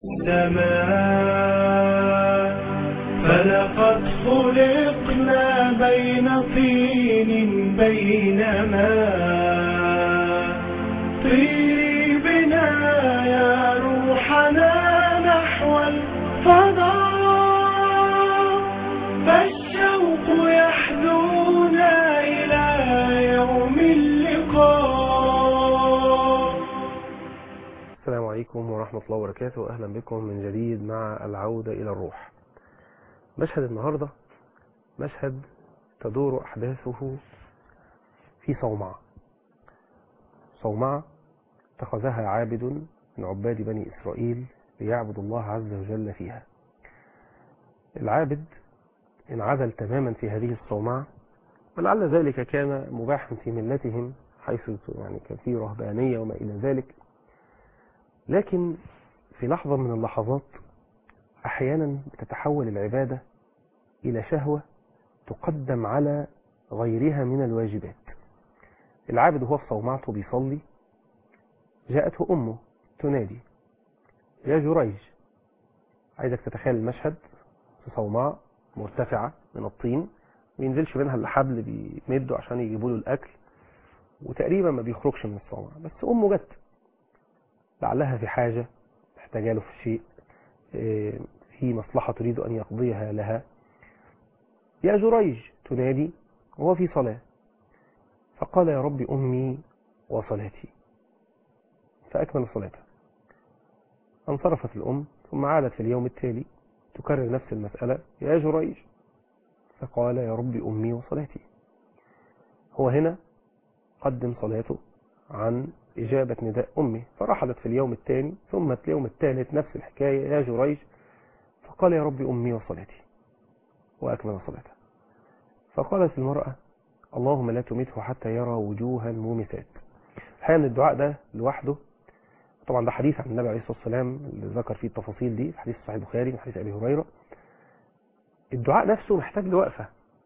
السماء فلقد خلقنا بين طين بينما طيري بنا يا روحنا نحو الفضاء فالشوق يحدونا إلى يوم اللقاء السلام عليكم ورحمة الله وبركاته أهلا بكم من جديد مع العودة إلى الروح مشهد النهاردة مشهد تدور أحداثه في صومعة صومعة اتخذها عابد من عباد بني إسرائيل ليعبد الله عز وجل فيها العابد انعزل تماما في هذه الصومعة ولعل ذلك كان مباحا في ملتهم حيث يعني كان في رهبانية وما إلى ذلك لكن في لحظة من اللحظات أحيانا بتتحول العبادة إلى شهوة تقدم على غيرها من الواجبات العابد هو في صومعته بيصلي جاءته أمه تنادي يا جريج عايزك تتخيل المشهد في صومعة مرتفعة من الطين وينزلش منها إلا حبل بيمده عشان يجيبوا له الأكل وتقريبا ما بيخرجش من الصومعة بس أمه جت لعلها في حاجة محتاجة له في شيء إيه، في مصلحة تريد أن يقضيها لها يا جريج تنادي وهو في صلاة فقال يا رب أمي وصلاتي فأكمل صلاته انصرفت الأم ثم عادت في اليوم التالي تكرر نفس المسألة يا جريج فقال يا رب أمي وصلاتي هو هنا قدم صلاته عن إجابة نداء أمه فرحلت في اليوم الثاني ثم في اليوم الثالث نفس الحكاية يا جريج فقال يا رب أمي وصلاتي وأكمل صلاته فقالت المرأة اللهم لا تمته حتى يرى وجوه المومسات الحقيقة أن الدعاء ده لوحده طبعا ده حديث عن النبي عليه الصلاة والسلام اللي ذكر فيه التفاصيل دي في حديث صحيح البخاري من حديث أبي هريرة الدعاء نفسه محتاج لوقفة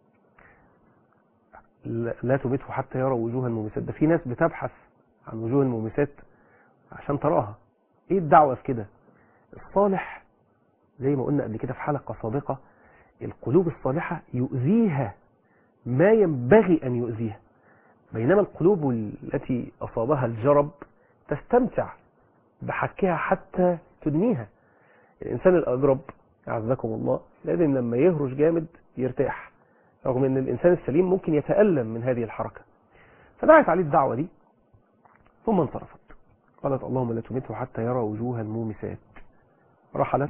لا تمته حتى يرى وجوه المومسات ده في ناس بتبحث عن وجوه المومسات عشان تراها ايه الدعوة في كده الصالح زي ما قلنا قبل كده في حلقة سابقة القلوب الصالحة يؤذيها ما ينبغي أن يؤذيها بينما القلوب التي أصابها الجرب تستمتع بحكها حتى تدنيها الإنسان الأجرب أعزكم الله لازم لما يهرش جامد يرتاح رغم أن الإنسان السليم ممكن يتألم من هذه الحركة فدعت عليه الدعوة دي ثم انصرفت قالت اللهم لا تمته حتى يرى وجوه المومسات رحلت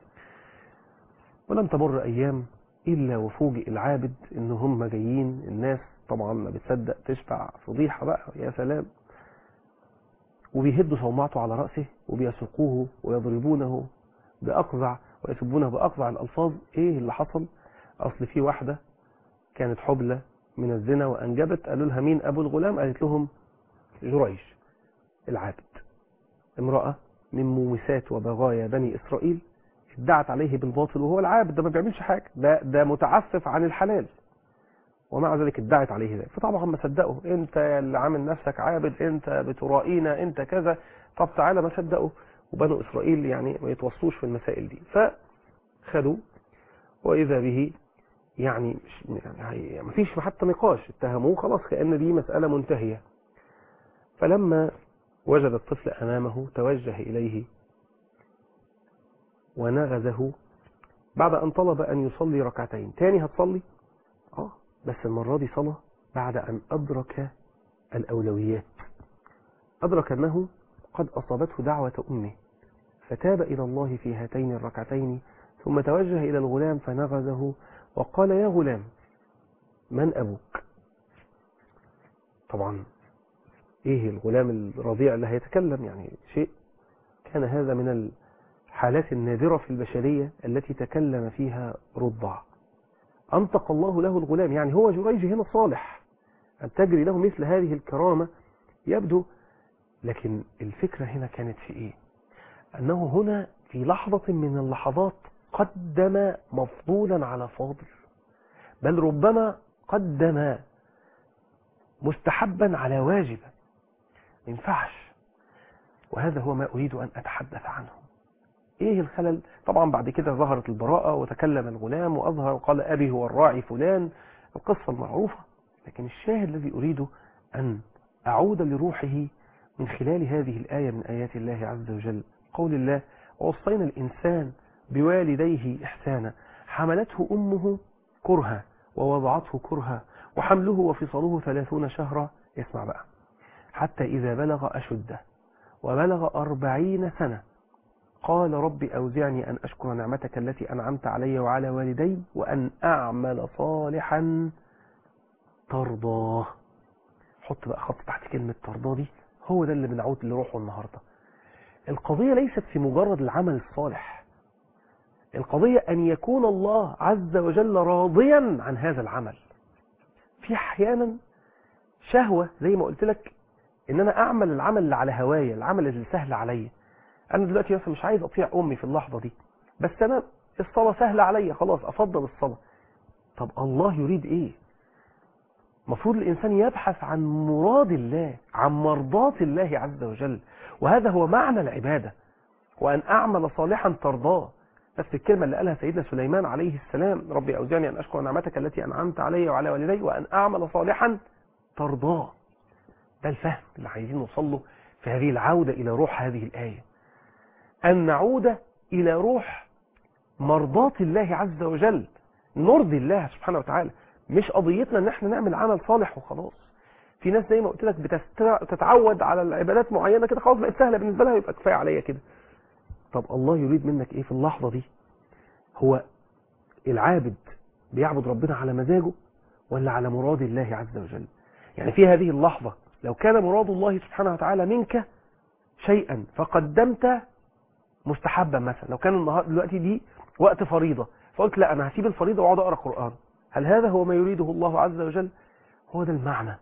ولم تمر أيام إلا وفوجئ العابد إن هم جايين الناس طبعا ما بتصدق تشفع فضيحة بقى يا سلام وبيهدوا صومعته على رأسه وبيسوقوه ويضربونه بأقزع ويسبونه بأقزع الألفاظ إيه اللي حصل أصل في واحدة كانت حبلة من الزنا وأنجبت قالوا لها مين أبو الغلام قالت لهم جريج العابد امرأة من مومسات وبغايا بني إسرائيل ادعت عليه بالباطل وهو العابد ده ما بيعملش حاجة ده, ده متعفف عن الحلال ومع ذلك ادعت عليه ذلك فطبعا ما صدقوا انت اللي عامل نفسك عابد انت بترائينا انت كذا طب تعالى ما صدقوا وبنو إسرائيل يعني ما يتوصوش في المسائل دي فخدوا وإذا به يعني مش يعني ما فيش حتى نقاش اتهموه خلاص كأن دي مسألة منتهية فلما وجد الطفل أمامه توجه إليه ونغزه بعد أن طلب أن يصلي ركعتين تاني هتصلي آه بس المرة دي صلاة بعد أن أدرك الأولويات أدرك أنه قد أصابته دعوة أمه فتاب إلى الله في هاتين الركعتين ثم توجه إلى الغلام فنغزه وقال يا غلام من أبوك طبعا إيه الغلام الرضيع اللي هيتكلم يعني شيء كان هذا من الحالات النادرة في البشرية التي تكلم فيها رضع أنطق الله له الغلام يعني هو جريج هنا صالح أن تجري له مثل هذه الكرامة يبدو لكن الفكرة هنا كانت في إيه أنه هنا في لحظة من اللحظات قدم مفضولا على فاضل بل ربما قدم مستحبا على واجبا ما ينفعش وهذا هو ما أريد أن أتحدث عنه ايه الخلل طبعا بعد كده ظهرت البراءة وتكلم الغلام وأظهر وقال أبي هو الراعي فلان القصة المعروفة لكن الشاهد الذي أريده أن أعود لروحه من خلال هذه الآية من آيات الله عز وجل قول الله ووصينا الإنسان بوالديه إحسانا حملته أمه كرها ووضعته كرها وحمله وفصله ثلاثون شهرا اسمع بقى حتى إذا بلغ أشده وبلغ أربعين سنة قال رب أوزعني أن أشكر نعمتك التي أنعمت علي وعلى والدي وأن أعمل صالحا ترضاه حط بقى خط تحت كلمة ترضاه دي هو ده اللي بنعود لروحه النهاردة القضية ليست في مجرد العمل الصالح القضية أن يكون الله عز وجل راضيا عن هذا العمل في أحيانا شهوة زي ما قلت لك ان انا اعمل العمل اللي على هوايا العمل اللي سهل عليا انا دلوقتي مثلا مش عايز اطيع امي في اللحظة دي بس انا الصلاة سهلة عليا خلاص افضل الصلاة طب الله يريد ايه مفروض الانسان يبحث عن مراد الله عن مرضات الله عز وجل وهذا هو معنى العبادة وان اعمل صالحا ترضاه نفس الكلمة اللي قالها سيدنا سليمان عليه السلام ربي أوزعني أن أشكر نعمتك التي أنعمت علي وعلى والدي وأن أعمل صالحا ترضاه ده الفهم اللي عايزين نوصل له في هذه العودة إلى روح هذه الآية أن نعود إلى روح مرضات الله عز وجل نرضي الله سبحانه وتعالى مش قضيتنا ان احنا نعمل عمل صالح وخلاص في ناس زي ما قلت لك بتتعود على العبادات معينة كده خلاص بقت سهلة بالنسبة لها يبقى كفاية عليا كده طب الله يريد منك ايه في اللحظة دي هو العابد بيعبد ربنا على مزاجه ولا على مراد الله عز وجل يعني في هذه اللحظة لو كان مراد الله سبحانه وتعالى منك شيئا فقدمت مستحبا مثلا لو كان النهار دلوقتي دي وقت فريضة فقلت لا انا هسيب الفريضة واقعد اقرا قرآن هل هذا هو ما يريده الله عز وجل هو ده المعنى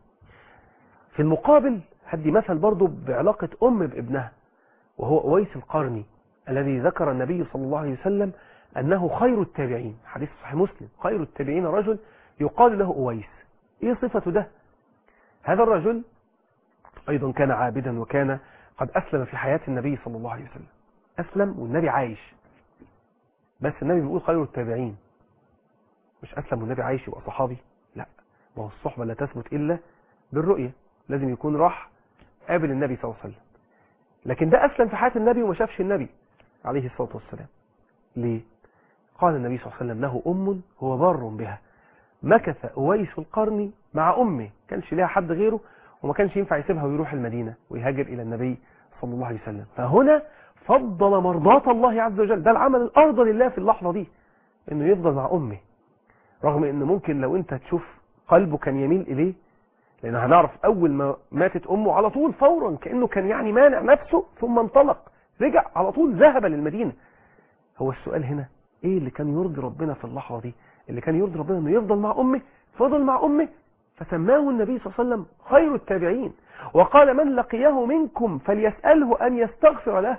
في المقابل هدي مثل برضو بعلاقة ام بابنها وهو اويس القرني الذي ذكر النبي صلى الله عليه وسلم انه خير التابعين حديث صحيح مسلم خير التابعين رجل يقال له اويس ايه صفته ده هذا الرجل ايضا كان عابدا وكان قد اسلم في حياة النبي صلى الله عليه وسلم اسلم والنبي عايش بس النبي بيقول خير التابعين مش اسلم والنبي عايش يبقى صحابي لا ما هو الصحبة لا تثبت الا بالرؤية لازم يكون راح قابل النبي صلى الله عليه وسلم لكن ده اسلم في حياة النبي وما شافش النبي عليه الصلاة والسلام ليه قال النبي صلى الله عليه وسلم له ام هو بار بها مكث اويس القرني مع امه كانش ليها حد غيره وما كانش ينفع يسيبها ويروح المدينة ويهاجر الى النبي صلى الله عليه وسلم فهنا فضل مرضات الله عز وجل ده العمل الارضى لله في اللحظة دي انه يفضل مع امه رغم ان ممكن لو انت تشوف قلبه كان يميل اليه لان هنعرف اول ما ماتت امه على طول فورا كانه كان يعني مانع نفسه ثم انطلق رجع على طول ذهب للمدينة هو السؤال هنا ايه اللي كان يرضي ربنا في اللحظة دي اللي كان يرضي ربنا انه يفضل مع امه فضل مع امه فسماه النبي صلى الله عليه وسلم خير التابعين وقال من لقيه منكم فليسأله ان يستغفر له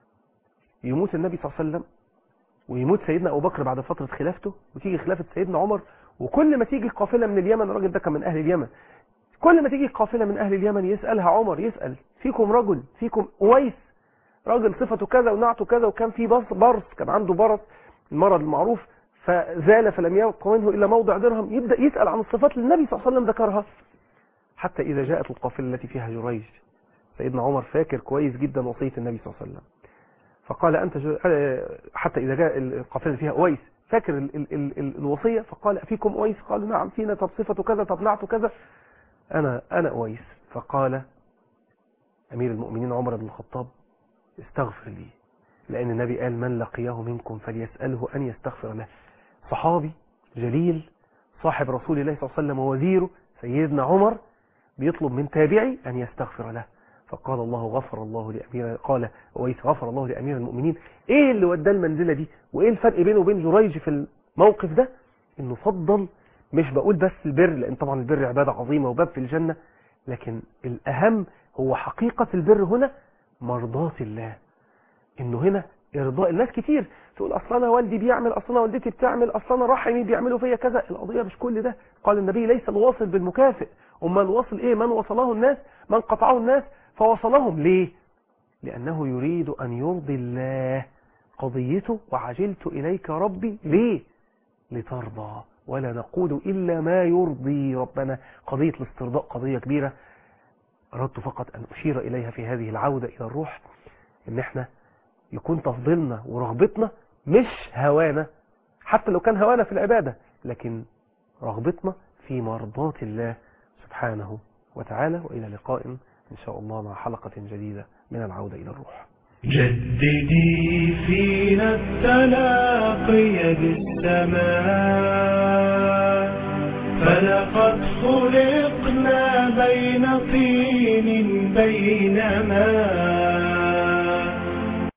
يموت النبي صلى الله عليه وسلم ويموت سيدنا ابو بكر بعد فترة خلافته وتيجي خلافة سيدنا عمر وكل ما تيجي قافلة من اليمن الراجل ده كان من اهل اليمن كل ما تيجي قافلة من اهل اليمن يسألها عمر يسأل فيكم رجل فيكم اويس راجل صفته كذا ونعته كذا وكان في برص برص كان عنده برص المرض المعروف فزال فلم يبق منه إلا موضع درهم يبدأ يسأل عن الصفات اللي النبي صلى الله عليه وسلم ذكرها حتى إذا جاءت القافلة التي فيها جريج سيدنا عمر فاكر كويس جدا وصية النبي صلى الله عليه وسلم فقال أنت جو... حتى إذا جاء القافلة اللي فيها أويس فاكر ال... ال... ال... ال... الوصية فقال فيكم أويس قالوا نعم فينا طب صفته كذا طب نعته كذا أنا أنا أويس فقال أمير المؤمنين عمر بن الخطاب استغفر لي لأن النبي قال من لقيه منكم فليسأله أن يستغفر له صحابي جليل صاحب رسول الله صلى الله عليه وسلم ووزيره سيدنا عمر بيطلب من تابعي أن يستغفر له فقال الله غفر الله لأمير قال ويس غفر الله لأمير المؤمنين إيه اللي وداه المنزلة دي وإيه الفرق بينه وبين جريج في الموقف ده إنه فضل مش بقول بس البر لأن طبعا البر عبادة عظيمة وباب في الجنة لكن الأهم هو حقيقة البر هنا مرضات الله إنه هنا إرضاء الناس كتير تقول أصلا أنا والدي بيعمل أصلا أنا والدتي بتعمل أصلا أنا رحمي بيعملوا فيا كذا القضية مش كل ده قال النبي ليس الواصل بالمكافئ أما الواصل إيه من وصله الناس من قطعه الناس فوصلهم ليه لأنه يريد أن يرضي الله قضيته وعجلت إليك ربي ليه لترضى ولا نقول إلا ما يرضي ربنا قضية الاسترضاء قضية كبيرة أردت فقط أن أشير إليها في هذه العودة إلى الروح إن إحنا يكون تفضيلنا ورغبتنا مش هوانا حتى لو كان هوانا في العبادة لكن رغبتنا في مرضاة الله سبحانه وتعالى وإلى لقاء إن شاء الله مع حلقة جديدة من العودة إلى الروح جددي فينا التلاقي بالسماء فلقد خلقنا بين طين بين ماء